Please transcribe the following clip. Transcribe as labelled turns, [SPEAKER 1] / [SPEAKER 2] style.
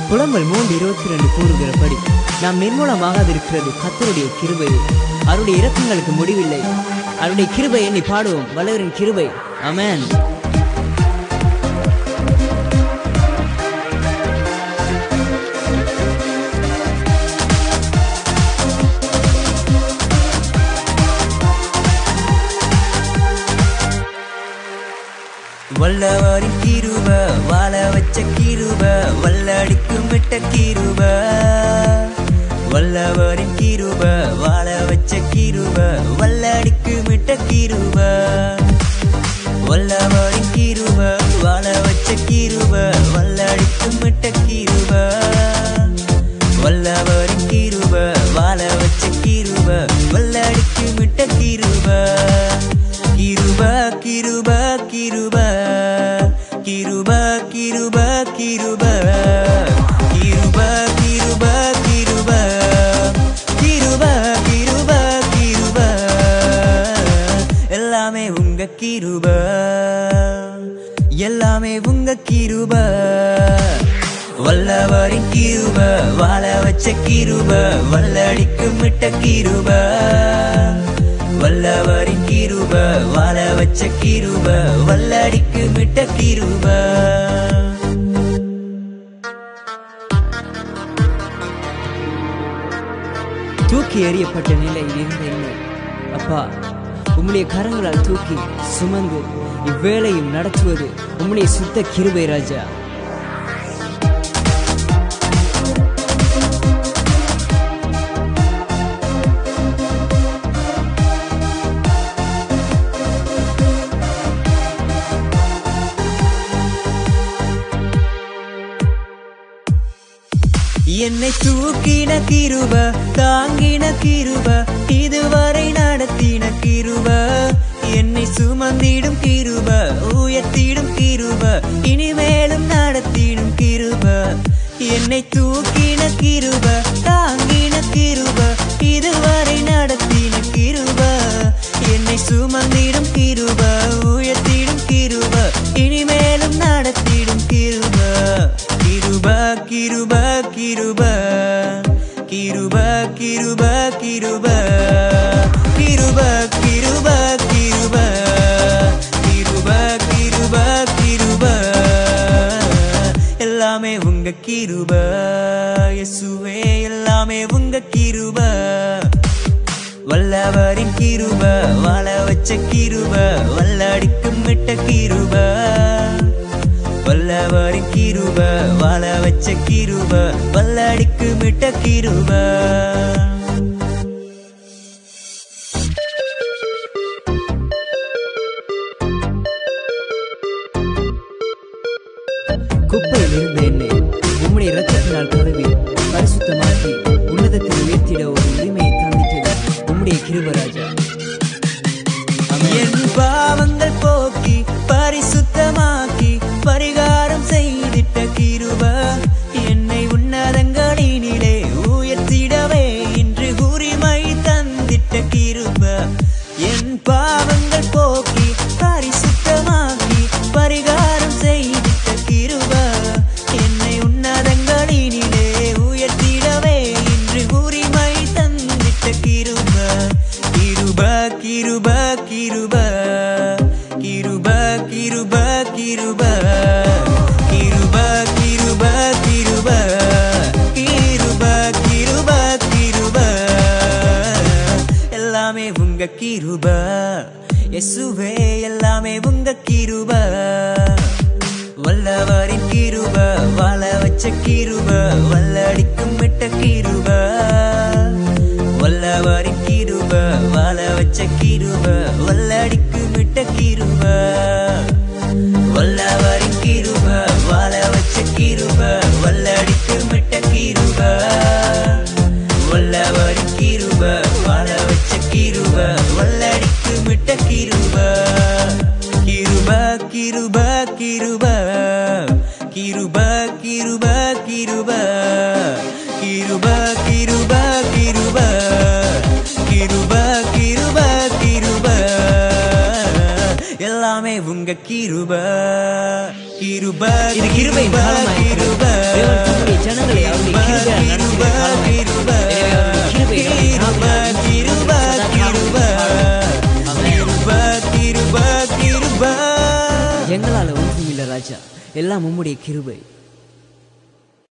[SPEAKER 1] புலம்பல் மூன்று இருபத்தி ரெண்டு கூறுகிறபடி நாம் நிர்மூலமாகாதிருக்கிறது கத்தருடைய கிருபை அவருடைய இரக்கங்களுக்கு முடிவில்லை அவருடைய கிருபை எண்ணி பாடுவோம் வல்லவரின் கிருபை அமேன்
[SPEAKER 2] வல்லவரின் கிருப வாழ வச்ச கிருப வல்லடிக்கும் விட்ட கிருப வல்லவரின் கிருப வாழ வச்ச கிருப வல்லடிக்கு விட்ட கிருப வல்லவரின் கிருப வாழ வச்ச கிருப வல்லடிக்கும் விட்ட கிருப வல்லவரின் கிருப வாழ வச்ச கிருப வல்லடிக்கு விட்ட கிருப கிருப கிருப கிருப கிருப கிருப கிருப கிருப கிருப கிருப கிருப கிருப கிருப எல்லாமே உங்க கிருப எல்லாமே உங்க கிருப வல்லவரின் கிருப வாழ வச்ச கிருப வல்லடிக்கும் விட்ட கிருப வல்லவரின் கிருப வாழ வச்ச கிருப வல்லடிக்கு விட்ட கிருப
[SPEAKER 1] தூக்கி எறியப்பட்ட நிலையில் இருந்த என்னை அப்பா உம்முடைய கரங்களால் தூக்கி சுமந்து இவ்வேளையும் நடத்துவது உம்முடைய சுத்த கிருபை ராஜா
[SPEAKER 2] என்னை தூக்கின கிருப தாங்கின கிருப இதுவரை நடத்தின கிருப என்னை சுமந்திடும் கிருப உயர்த்திடும் கிருப இனிமேலும் நடத்திடும் கிருப என்னை தூக்கின கிருப தாங்கின கிருப இதுவரை நடத்தின கிருப என்னை சுமந்திடும் கிருப உயர்த்திடும் கிருப இனிமேலும் நடத்திடும் கிருப கிருப கிருப கிருப கிருப கிருப கிருப கிருப கிருப கிருப கிருப கிருப கிருப எல்லாமே உங்க கிருப இயேசுவே எல்லாமே உங்க கிருப வல்லவரின் கிருப வாழ வச்ச கிருப வல்லடிக்கும் விட்ட கிருப வல்லவரின் கிருப வாழ வச்ச கிருப வல்லடிக்கும் விட்ட கிருப
[SPEAKER 1] குப்பையில் இருந்த என்னை உம்முடைய இரத்தத்தினால் கழுவி பரிசுத்தமாக்கி உன்னதத்தில் உயர்த்திட ஒரு உரிமையை தந்திட்டது உம்முடைய கிருபராஜா
[SPEAKER 2] என் பாவங்கள் போக்கி பரிசுத்தமாக்கி பரிகாரம் செய்திட்ட கிருப என்னை உன்னதங்களினிலே உயர்த்திடவே இன்று உரிமை தந்திட்ட கிருப என் பாவங்கள் போக்கி பரிசுத்தமாக்கி பரிகாரம் செய்திட்ட கிருப என்னை உன்னதங்களினிலே உயர்த்திடவே இன்று உரிமை தந்திட்ட கிருப கிருப கிருப கிருப கிருப கிருப கிருப கிருப கிருப கிருப கிருப கிருப கிருப எல்லாமே உங்க கிருப இயேசுவே எல்லாமே உங்க கிருப வல்லவரின் கிருப வாழ வச்ச கிருப வல்லடிக்கும் விட்ட கிருப வல்லவரின் கிருப வாழ வச்ச கிருப வல்லடிக்கு விட்ட கிருப வல்லவரின் கிருப வாழ வச்ச கிருப வல்லடிக்கு விட்ட கிருப வல்லவரின் கிருப வாழ வச்ச கிருப வல்லடிக்கு விட்ட கிருப கிருப கிருப கிருப கிருப கிருப கிருப கிருப கிருப கிருப கிருப கிருப கிருப எல்லாமே உங்க கிருப கிருப
[SPEAKER 1] இது கிருபையின் காலமாய்
[SPEAKER 2] கிருப
[SPEAKER 1] தேவன் தம்முடைய ஜனங்களை அவருடைய கிருபையால் நடத்துகிற காலமாய்
[SPEAKER 2] கிருப
[SPEAKER 1] எனவே அவருடைய கிருபை நம்முடைய நாவினால்
[SPEAKER 2] கிருப கிருப
[SPEAKER 1] ஆமென்.
[SPEAKER 2] கிருப கிருப கிருப
[SPEAKER 1] எங்களால ஒன்றுமில்ல ராஜா எல்லாம் உம்முடைய கிருபை